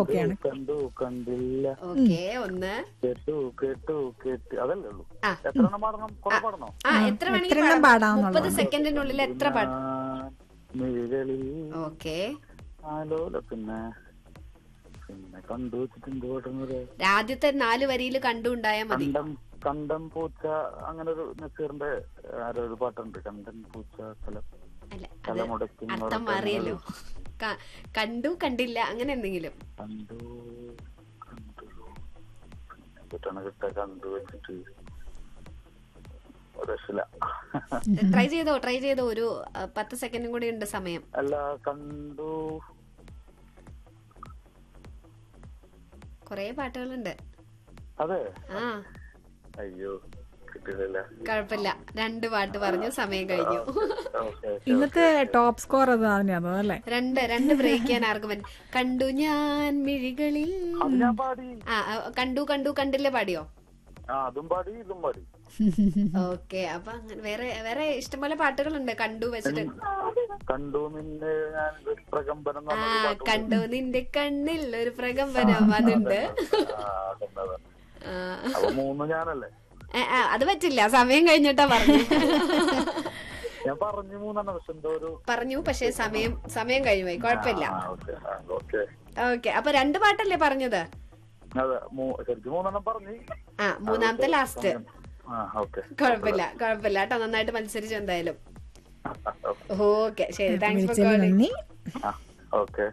ഓക്കെയാണ് കണ്ടു കണ്ടില്ല ഓക്കെ ഒന്ന് കേട്ടു കേട്ടു കേട്ടു അതല്ലേ ഉള്ളൂ ആ. എത്ര എണ്ണം പാടണം കുറെ പാടണോ ആ എത്ര എത്ര വേണമെങ്കിലും എണ്ണം പാടാം. മുപ്പത് പാടാമെന്നുള്ളത് സെക്കൻഡിനുള്ളിൽ എത്ര പാട്ട് ഞാൻ മിഴികളിൽ ഓക്കെ ആലോല പിന്നെ പിന്നെ കണ്ടു വെച്ചിട്ട് എന്ത് പാടുന്നത് ആദ്യത്തെ നാല് വരിയിൽ കണ്ടുണ്ടായാ മതി കണ്ടം കണ്ടം പൂച്ച അങ്ങനെ ഒരു നസീറിന്റെ ആരോ ഒരു പാട്ടുണ്ട് കണ്ടം പൂച്ച കലം അല്ല അത് കലമുടക്കി എന്ന് അർത്ഥം പറഞ്ഞിട്ട് മാറിയല്ലോ ക- കണ്ടു കണ്ടില്ല അങ്ങനെ എന്തെങ്കിലും കണ്ടു കണ്ടു പിന്നെ കിട്ടണ കിട്ട കണ്ടു വെച്ചിട്ട് ഒരു രക്ഷയില്ല ട്രൈ ചെയ്തോ ട്രൈ ചെയ്തോ ഒരു ആ, പത്ത് സെക്കൻഡും കൂടി ഉണ്ട് സമയം അല്ല കണ്ടു കൊറേ പാട്ടുകളുണ്ട് അതെ ആ അയ്യോ കിട്ടിയില്ല കുഴപ്പമില്ല രണ്ട് പാട്ട് പറഞ്ഞു സമയം കഴിഞ്ഞു ഓക്കെ ഇന്നത്തെ ടോപ്പ് സ്കോർ അത് തന്നെയാണ് അല്ലേ രണ്ട് രണ്ട് ബ്രേക്ക് ചെയ്യാൻ ആർക്കും പറ്റും കണ്ടു ഞാൻ മിഴികളിൽ അത് ഞാൻ പാടി ആ ആ, കണ്ടു കണ്ടു കണ്ടില്ലേ പാടിയോ ആ അതും പാടി ഇതും പാടി ഓക്കെ അപ്പൊ അങ്ങനെ വേറെ വേറെ ഇഷ്ടംപോലെ പാട്ടുകളുണ്ട് കണ്ടു വെച്ചിട്ട് കണ്ടു നിന്നെ ഞാൻ ഒരു പ്രകമ്പനം എന്ന് ആ പറഞ്ഞൊരു പാട്ട് കണ്ടു നിന്റെ കണ്ണിൽ ഒരു പ്രകമ്പനം അതുണ്ട് ആ, അതന്നെ, അതന്നെ. ആ, അപ്പൊ മൂന്ന് ഞാനല്ലേ ഏ, ആ, അത് പറ്റില്ല സമയം കഴിഞ്ഞിട്ടാ പറഞ്ഞു ഞാൻ പറഞ്ഞു മൂന്നെണ്ണം പക്ഷെ എന്തോ ഒരു പറഞ്ഞു പക്ഷെ സമയം സമയം കഴിയുമായി കുഴപ്പമില്ല ആ ഓക്കെ ഓക്കെ ഓക്കെ അപ്പൊ രണ്ട് പാട്ടല്ലേ പറഞ്ഞത് അതെ മൂ- ശരിക്കും മൂന്നെണ്ണം പറഞ്ഞു ആ മൂന്നാമത്തെ ലാസ്റ്റ് ആ ഓക്കെ കുഴപ്പമില്ല കുഴപ്പമില്ല കേട്ടോ നന്നായിട്ട് മത്സരിച്ചു എന്തായാലും ഓക്കെ ശരി താങ്ക്സ് ഫോർ വിളിച്ചതിന് കോളിംഗ് നന്ദി ആ ഓക്കെ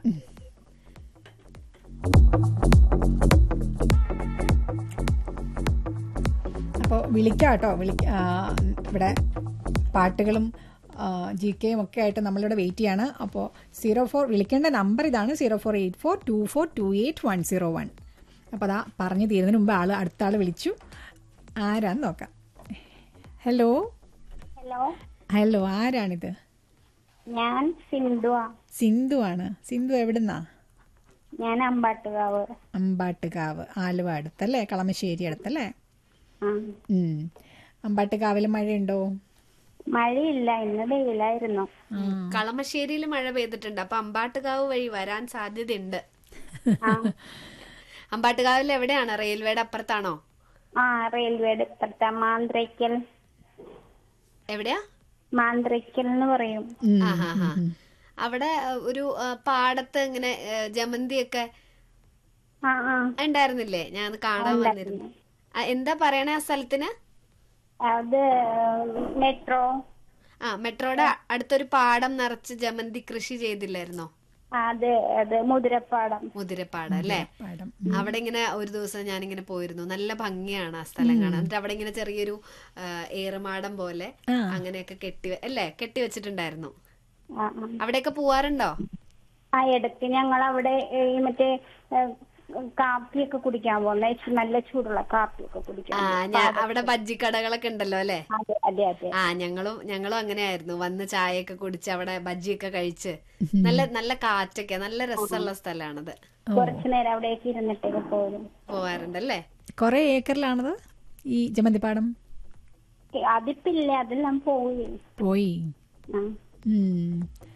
അപ്പോൾ വിളിക്കാം കേട്ടോ വിളിക്ക ആ, ഇവിടെ പാട്ടുകളും ജി കെയും ഒക്കെ ആയിട്ട് നമ്മളിവിടെ വെയിറ്റ് ചെയ്യാണ് അപ്പോൾ സീറോ ഫോർ വിളിക്കേണ്ട നമ്പർ ഇതാണ് zero four eight four two four two eight one zero one അപ്പോൾ അതാ പറഞ്ഞു തീരുന്നതിന് മുമ്പ് ആൾ അടുത്ത ആൾ വിളിച്ചു ആരാന്ന് നോക്കാം ഹലോ ഹലോ ഹലോ ആരാണിത് ഞാൻ സിന്ധുവാ സിന്ധു ആണ് സിന്ധു എവിടുന്നാ ഞാൻ അമ്പാട്ടുകാവ് അമ്പാട്ടുകാവ് ആലുവ അടുത്തല്ലേ കളമശ്ശേരി അടുത്തല്ലേ ആ ഉം. അമ്പാട്ടുകാവിൽ മഴയുണ്ടോ മഴയില്ല ഇന്ന് വെയിലായിരുന്നു കളമശ്ശേരിയിൽ മഴ പെയ്തിട്ടുണ്ട് അപ്പൊ അമ്പാട്ടുകാവ് വഴി വരാൻ സാധ്യതയുണ്ട് ആ അമ്പാട്ടുകാവിൽ എവിടെയാണ് റെയിൽവേയുടെ അപ്പുറത്താണോ ആ റെയിൽവേയുടെ ഇപ്പുറത്തെ മാന്ത്രിക്കൽ എവിടെയാ മാന്ത്രിക്കൽ എന്ന് പറയും ഉം. ആ ഹാ ഹാ അവിടെ അഹ്, ഒരു അഹ്, പാടത്ത് ഇങ്ങനെ ജമന്തി ഒക്കെ ആ ആ ഉണ്ടായിരുന്നില്ലേ ഞാൻ അത് കാണാൻ വന്നിരുന്നു ആ, എന്താ പറയണേ ആ സ്ഥലത്തിന് അത് മെട്രോ ആ മെട്രോയുടെ അടുത്തൊരു പാടം നിറച്ച് ജമന്തി കൃഷി ചെയ്തില്ലായിരുന്നോ അത് അത് മുതിരപ്പാടം മുതിരപ്പാടം അല്ലേ പാടം അവിടെ ഇങ്ങനെ ഒരു ദിവസം ഞാനിങ്ങനെ പോയിരുന്നു നല്ല ഭംഗിയാണ് ആ സ്ഥലം കാണാൻ എന്നിട്ട് അവിടെ ഇങ്ങനെ ചെറിയൊരു ആ, ഏറുമാടം പോലെ ആ. അങ്ങനെയൊക്കെ കെട്ടി വെ- അല്ലേ കെട്ടി വെച്ചിട്ടുണ്ടായിരുന്നു ആ ആ. അവിടെയൊക്കെ പോവാറുണ്ടോ ആ ഇടയ്ക്ക് ഞങ്ങൾ അവിടെ ഈ മറ്റേ ഏ, കാപ്പിയൊക്കെ കുടിക്കാൻ പോകുന്ന ഇച്ചിരി നല്ല ചൂടുള്ള കാപ്പിയൊക്കെ കുടിക്കാൻ ആ ഞാൻ അവിടെ ബജ്ജിക്കടകളൊക്കെ ഉണ്ടല്ലോ അല്ലേ അതെ അതെ അതെ ആ ഞങ്ങളും ഞങ്ങളും അങ്ങനെയായിരുന്നു വന്ന് ചായയൊക്കെ കുടിച്ച് അവിടെ ബജ്ജിയൊക്കെ കഴിച്ച് നല്ല നല്ല കാറ്റൊക്കെ നല്ല രസമുള്ള സ്ഥലമാണത് കുറച്ചു നേരം അവിടേക്ക് ഇരുന്നിട്ടൊക്കെ പോരും പോവാറുണ്ടല്ലേ കുറേ ഏക്കറിലാണത് ഈ ജമന്തിപ്പാടം അതിപ്പില്ല അതെല്ലാം പോയി പോയി ആ. ഉം.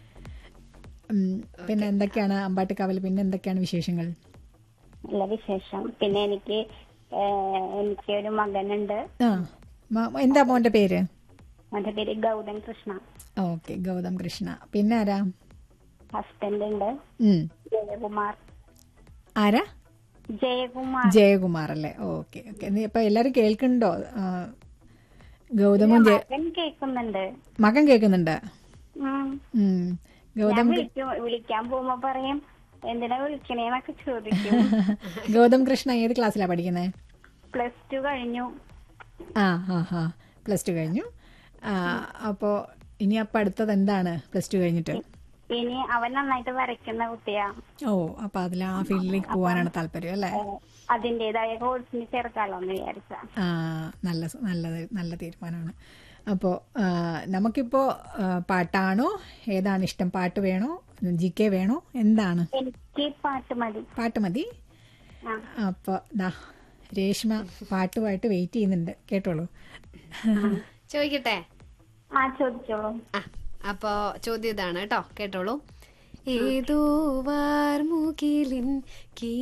ഉം. പിന്നെ എന്തൊക്കെയാണ് അമ്പാട്ടുകാവിൽ പിന്നെ എന്തൊക്കെയാണ് വിശേഷങ്ങൾ നല്ല വിശേഷം പിന്നെ എനിക്ക് ഏഹ്, എനിക്ക് ഒരു മകനുണ്ട് ആ മ- എന്താ മോന്റെ പേര് അവന്റെ പേര് ഗൗതം കൃഷ്ണ ഓക്കെ ഗൗതം കൃഷ്ണ പിന്നെ ആരാ ഹസ്ബൻഡ് ഉണ്ട് ഉം. ജയകുമാർ ആരാ ജയകുമാർ ജയകുമാർ അല്ലേ ഓക്കെ ഓക്കെ അപ്പൊ എല്ലാരും കേൾക്കുന്നുണ്ടോ ആ, ഗൗതമും ജയ മകൻ കേൾക്കുന്നുണ്ട് മകൻ കേൾക്കുന്നുണ്ട് ഉം. ഉം. ഞാൻ ഗൗതം വിളിക്കും വിളിക്കാൻ പോകുമ്പോ പറയും എന്തിനാ വിളിക്കണേന്നൊക്കെ ചോദിക്കും ഗൗതം കൃഷ്ണ ഏത് ക്ലാസ്സിലാണ് പഠിക്കുന്നത് പ്ലസ് ടു കഴിഞ്ഞു ആ ആ ആ പ്ലസ് ടു കഴിഞ്ഞു ആ അപ്പോൾ ഇനി അപ്പം അടുത്തത് എന്താണ് പ്ലസ് ടു കഴിഞ്ഞിട്ട് ഇനി അവൻ നന്നായിട്ട് വരയ്ക്കുന്ന കുട്ടിയാ ഓ അപ്പം അതിൽ ആ ഫീൽഡിലേക്ക് പോകാനാണ് താല്പര്യം അല്ലേ ഏഹ്, അതിന്റേതായ കോഴ്സിന് ചേർക്കാലോ എന്ന് വിചാരിച്ച ആ നല്ല സ- നല്ലത് നല്ല തീരുമാനമാണ് അപ്പോൾ നമുക്കിപ്പോൾ പാട്ടാണോ ഏതാണ് ഇഷ്ടം പാട്ട് വേണോ ജി കെ വേണോ എന്താണ് എനിക്ക് പാട്ട് മതി പാട്ട് മതി ആ അപ്പോൾ ദാ രേഷ്മ പാട്ടുമായിട്ട് വെയിറ്റ് ചെയ്യുന്നുണ്ട് കേട്ടോളൂ ചോദിക്കട്ടെ ആ ചോദിച്ചോളൂ ആ അപ്പോ ചോദ്യം ഇതാണ് കേട്ടോ കേട്ടോളൂ ഏതോ വാർമുകിലിൻ